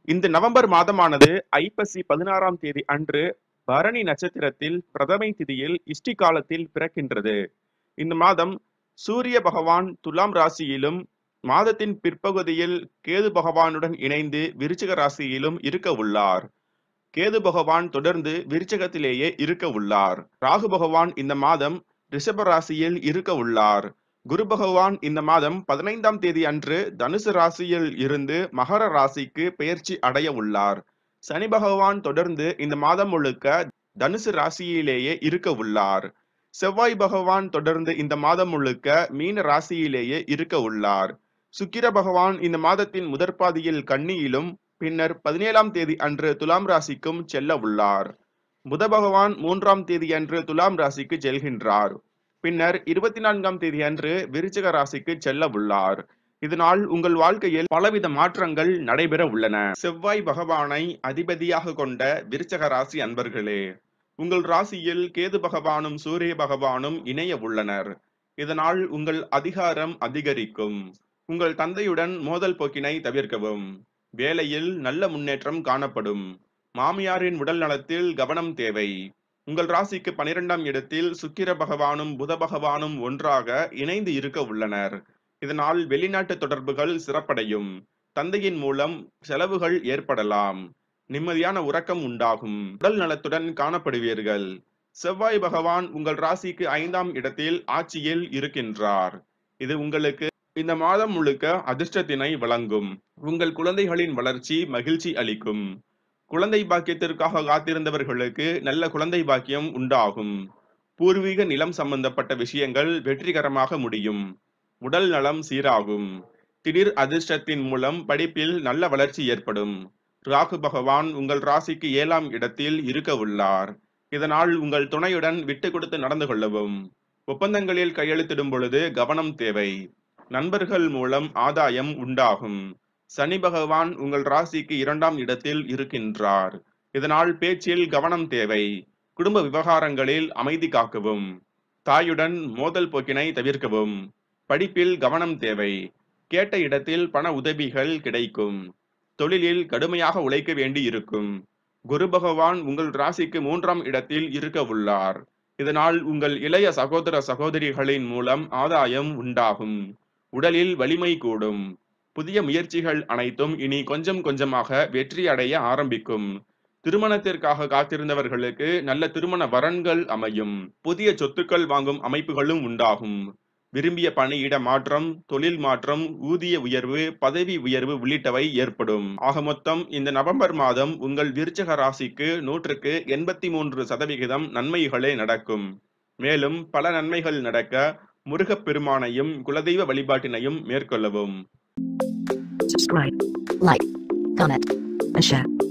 இந்த நவம்பர் மாதமானது ஐப்பசி பதினாறாம் தேதி அன்று பரணி நட்சத்திரத்தில் பிரதமை திதியில் இஷ்டி காலத்தில் பிறக்கின்றது இந்த மாதம் சூரிய பகவான் துலாம் ராசியிலும் மாதத்தின் பிற்பகுதியில் கேது பகவானுடன் இணைந்து விருச்சிக ராசியிலும் இருக்க உள்ளார் கேது பகவான் தொடர்ந்து விருச்சகத்திலேயே இருக்க உள்ளார் ராகு பகவான் இந்த மாதம் ரிஷப ராசியில் இருக்க உள்ளார் குரு பகவான் இந்த மாதம் பதினைந்தாம் தேதி அன்று தனுசு ராசியில் இருந்து மகர ராசிக்கு பெயர்ச்சி அடைய உள்ளார் சனி பகவான் தொடர்ந்து இந்த மாதம் முழுக்க தனுசு ராசியிலேயே இருக்க உள்ளார் செவ்வாய் பகவான் தொடர்ந்து இந்த மாதம் முழுக்க மீன ராசியிலேயே இருக்க உள்ளார் சுக்கிர பகவான் இந்த மாதத்தின் முதற்பாதியில் கன்னியிலும் பின்னர் பதினேழாம் தேதி அன்று துலாம் ராசிக்கும் செல்ல உள்ளார் புத பகவான் மூன்றாம் தேதி அன்று துலாம் ராசிக்கு செல்கின்றார் பின்னர் இருபத்தி நான்காம் தேதி அன்று விருச்சிக ராசிக்கு செல்ல உள்ளார் இதனால் உங்கள் வாழ்க்கையில் பலவித மாற்றங்கள் நடைபெற உள்ளன செவ்வாய் பகவானை அதிபதியாக கொண்ட விருச்சக ராசி அன்பர்களே உங்கள் ராசியில் கேது பகவானும் சூரிய பகவானும் இணைய உள்ளனர் இதனால் உங்கள் அதிகாரம் அதிகரிக்கும் உங்கள் தந்தையுடன் மோதல் போக்கினை தவிர்க்கவும் வேலையில் நல்ல முன்னேற்றம் காணப்படும் மாமியாரின் உடல் நலத்தில் கவனம் தேவை உங்கள் ராசிக்கு பனிரெண்டாம் இடத்தில் சுக்கிர பகவானும் புத பகவானும் ஒன்றாக இணைந்து இருக்க உள்ளனர் இதனால் வெளிநாட்டு தொடர்புகள் சிறப்படையும் தந்தையின் மூலம் செலவுகள் ஏற்படலாம் நிம்மதியான உறக்கம் உண்டாகும் உடல் நலத்துடன் காணப்படுவீர்கள் செவ்வாய் பகவான் உங்கள் ராசிக்கு ஐந்தாம் இடத்தில் ஆட்சியில் இருக்கின்றார் இது உங்களுக்கு இந்த மாதம் முழுக்க அதிர்ஷ்டத்தினை வழங்கும் உங்கள் குழந்தைகளின் வளர்ச்சி மகிழ்ச்சி அளிக்கும் குழந்தை பாக்கியத்திற்காக காத்திருந்தவர்களுக்கு நல்ல குழந்தை பாக்கியம் உண்டாகும் பூர்வீக நிலம் சம்பந்தப்பட்ட விஷயங்கள் வெற்றிகரமாக முடியும் உடல் நலம் சீராகும் திடீர் அதிர்ஷ்டத்தின் மூலம் படிப்பில் நல்ல வளர்ச்சி ஏற்படும் ராகு பகவான் உங்கள் ராசிக்கு ஏழாம் இடத்தில் இருக்க உள்ளார் இதனால் உங்கள் துணையுடன் விட்டு கொடுத்து நடந்து கொள்ளவும் ஒப்பந்தங்களில் கையெழுத்திடும் பொழுது கவனம் தேவை நண்பர்கள் மூலம் ஆதாயம் உண்டாகும் சனி பகவான் உங்கள் ராசிக்கு இரண்டாம் இடத்தில் இருக்கின்றார் இதனால் பேச்சில் கவனம் தேவை குடும்ப விவகாரங்களில் அமைதி காக்கவும் தாயுடன் மோதல் போக்கினை தவிர்க்கவும் படிப்பில் கவனம் தேவை கேட்ட இடத்தில் பண உதவிகள் கிடைக்கும் தொழிலில் கடுமையாக உழைக்க வேண்டி இருக்கும் குரு பகவான் உங்கள் ராசிக்கு மூன்றாம் இடத்தில் இருக்க உள்ளார் இதனால் உங்கள் இளைய சகோதர சகோதரிகளின் மூலம் ஆதாயம் உண்டாகும் உடலில் வலிமை கூடும் புதிய முயற்சிகள் அனைத்தும் இனி கொஞ்சம் கொஞ்சமாக வெற்றி அடைய ஆரம்பிக்கும் திருமணத்திற்காக காத்திருந்தவர்களுக்கு நல்ல திருமண வரன்கள் அமையும் புதிய சொத்துக்கள் வாங்கும் அமைப்புகளும் உண்டாகும் விரும்பிய பணியிட மாற்றம் தொழில் மாற்றம் ஊதிய உயர்வு பதவி உயர்வு உள்ளிட்டவை ஏற்படும் ஆக மொத்தம் இந்த நவம்பர் மாதம் உங்கள் விருச்சக ராசிக்கு நூற்றுக்கு எண்பத்தி மூன்று சதவிகிதம் நன்மைகளே நடக்கும் மேலும் பல நன்மைகள் நடக்க முருகப்பெருமானையும் குலதெய்வ வழிபாட்டினையும் மேற்கொள்ளவும் subscribe, like, comment, and share.